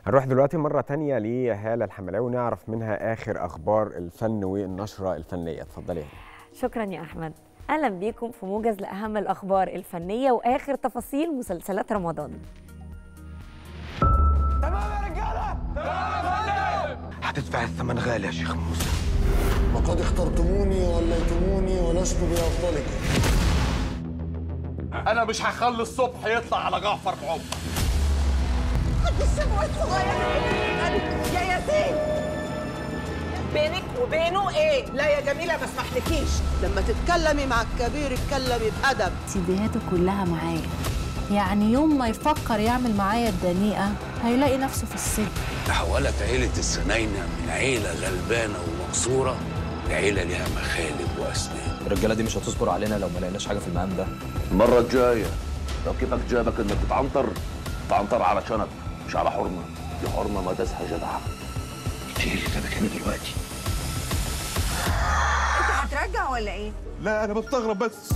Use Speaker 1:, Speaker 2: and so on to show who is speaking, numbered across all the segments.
Speaker 1: هنروح دلوقتي مرة تانية لهالة الحملاوي ونعرف منها آخر أخبار الفن والنشرة الفنية اتفضلي يا هالة.
Speaker 2: شكرا يا احمد اهلا بيكم في موجز لاهم الاخبار الفنيه واخر تفاصيل مسلسلات رمضان
Speaker 3: هتدفع الثمن غالي يا شيخ موسى
Speaker 4: وقد اخترتموني ووليتموني ولست بأفضلكم
Speaker 5: انا مش هخلي الصبح يطلع على جعفر بعمر
Speaker 6: الشبوة الصغيرة يا ياسين بينك وبينه ايه؟ لا يا جميلة ما اسمحلكيش
Speaker 7: لما تتكلمي مع الكبير اتكلمي بأدب
Speaker 8: سيديهاته كلها معايا يعني يوم ما يفكر يعمل معايا الدنيئة هيلاقي نفسه في السجن
Speaker 9: تحولت عيلة السناينة من عيلة غلبانة ومقصورة لعيلة ليها مخالب وأسنان
Speaker 10: الرجاله دي مش هتصبر علينا لو ما لقيناش حاجه في المقام ده
Speaker 9: المرة الجاية لو كيفك جابك إنك تتعنطر تعنطر على شنب مش على حرمة دي حرمة ما تسحى جدعة
Speaker 3: ايه اللي خدك هنا دلوقتي
Speaker 6: انت هترجع ولا ايه؟
Speaker 5: لا انا بستغرب بس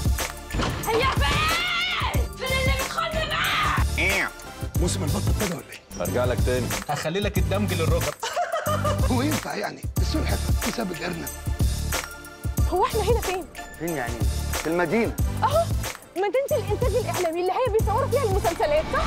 Speaker 3: موسم البطل ابتدى ولا ايه؟
Speaker 10: هرجع لك تاني
Speaker 5: هخلي لك الدمج للركب
Speaker 3: هو ينفع يعني السلحفة تساب الأرنب
Speaker 11: هو احنا هنا فين؟
Speaker 3: فين يعني؟ في المدينة
Speaker 11: اهو مدينة الإنتاج الإعلامي اللي هي بيصوروا فيها المسلسلات صح؟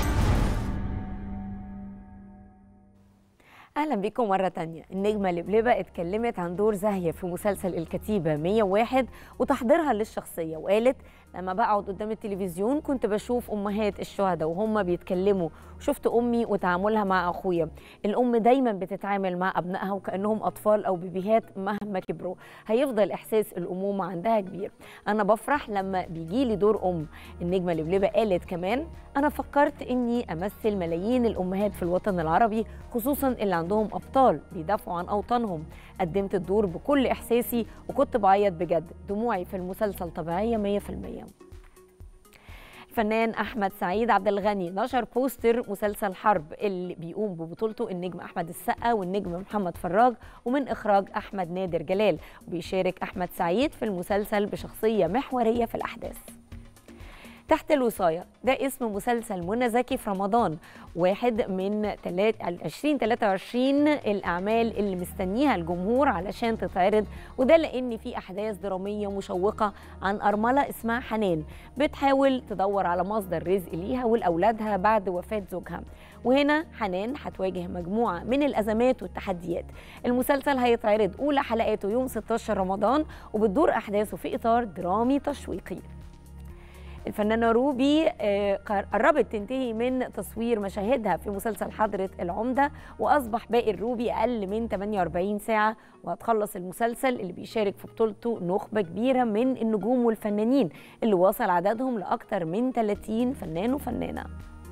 Speaker 2: اهلا بيكم مره تانية النجمه لبلبه اتكلمت عن دور زاهيه في مسلسل الكتيبه 101 وتحضيرها للشخصيه وقالت لما بقعد قدام التلفزيون كنت بشوف امهات الشهداء وهم بيتكلموا وشفت امي وتعاملها مع اخويا الام دايما بتتعامل مع ابنائها وكانهم اطفال او بيبيهات مهما كبروا هيفضل احساس الامومه عندها كبير انا بفرح لما بيجي لي دور ام النجمه لبلبه قالت كمان انا فكرت اني امثل ملايين الامهات في الوطن العربي خصوصا اللي عندهم ابطال بيدافعوا عن اوطانهم قدمت الدور بكل احساسي وكنت بعيط بجد دموعي في المسلسل طبيعيه 100% الفنان احمد سعيد عبد الغني نشر بوستر مسلسل حرب اللي بيقوم ببطولته النجم احمد السقا والنجم محمد فراج ومن اخراج احمد نادر جلال وبيشارك احمد سعيد في المسلسل بشخصيه محوريه في الاحداث تحت الوصاية ده اسم مسلسل منى زكي في رمضان واحد من 2023 الأعمال اللي مستنيها الجمهور علشان تتعرض وده لأن في أحداث درامية مشوقة عن أرملة اسمها حنان بتحاول تدور على مصدر رزق ليها ولأولادها بعد وفاة زوجها وهنا حنان هتواجه مجموعة من الأزمات والتحديات المسلسل هيتعرض أولى حلقاته يوم 16 رمضان وبتدور أحداثه في إطار درامي تشويقي الفنانة روبي آه، قربت تنتهي من تصوير مشاهدها في مسلسل حضرة العمدة وأصبح باقي الروبي أقل من 48 ساعة وهتخلص المسلسل اللي بيشارك في بطولته نخبة كبيرة من النجوم والفنانين اللي وصل عددهم لأكثر من 30 فنان وفنانة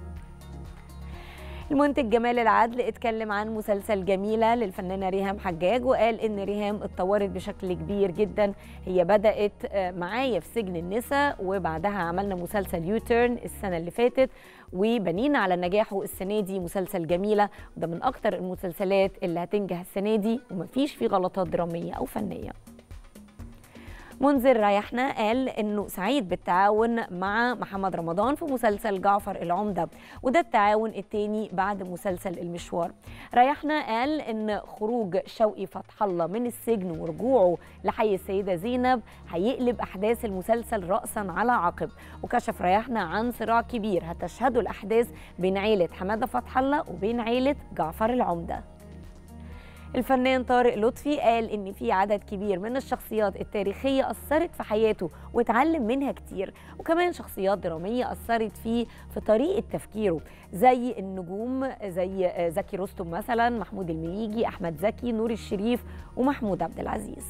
Speaker 2: المنتج جمال العدل اتكلم عن مسلسل جميلة للفنانة ريهام حجاج وقال إن ريهام اتطورت بشكل كبير جدا هي بدأت آه، معايا في سجن النساء وبعدها عملنا مسلسل يوتيرن السنة اللي فاتت وبنينا على نجاحه السنة دي مسلسل جميلة وده من أكتر المسلسلات اللي هتنجح السنة دي ومفيش فيه غلطات درامية أو فنية منذر ريحنا قال انه سعيد بالتعاون مع محمد رمضان في مسلسل جعفر العمده وده التعاون التاني بعد مسلسل المشوار ريحنا قال ان خروج شوقي فتح الله من السجن ورجوعه لحي السيده زينب هيقلب احداث المسلسل راسا على عقب وكشف ريحنا عن صراع كبير هتشهده الاحداث بين عيله حماده فتح الله وبين عيله جعفر العمده الفنان طارق لطفي قال ان في عدد كبير من الشخصيات التاريخيه اثرت في حياته واتعلم منها كتير وكمان شخصيات دراميه اثرت فيه في طريقه تفكيره زي النجوم زي زكي رستم مثلا محمود المليجي احمد زكي نور الشريف ومحمود عبد العزيز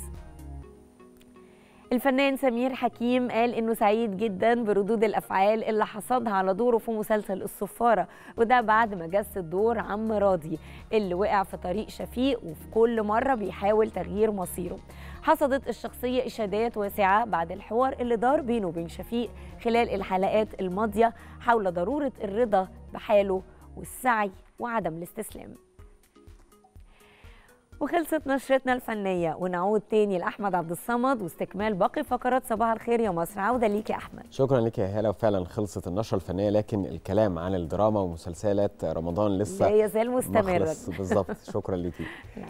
Speaker 2: الفنان سمير حكيم قال انه سعيد جدا بردود الافعال اللي حصدها على دوره في مسلسل الصفاره وده بعد ما جسد دور عم راضي اللي وقع في طريق شفيق وفي كل مره بيحاول تغيير مصيره حصدت الشخصيه اشادات واسعه بعد الحوار اللي دار بينه وبين شفيق خلال الحلقات الماضيه حول ضروره الرضا بحاله والسعي وعدم الاستسلام وخلصت نشرتنا الفنيه ونعود تاني لاحمد عبد الصمد واستكمال باقي فقرات صباح الخير يا مصر عوده ليك يا احمد
Speaker 1: شكرا لك يا هاله وفعلا خلصت النشره الفنيه لكن الكلام عن الدراما ومسلسلات رمضان لسه
Speaker 2: لا يزال
Speaker 1: ما
Speaker 2: مستمرا
Speaker 1: خلص. بالظبط شكرا ليكي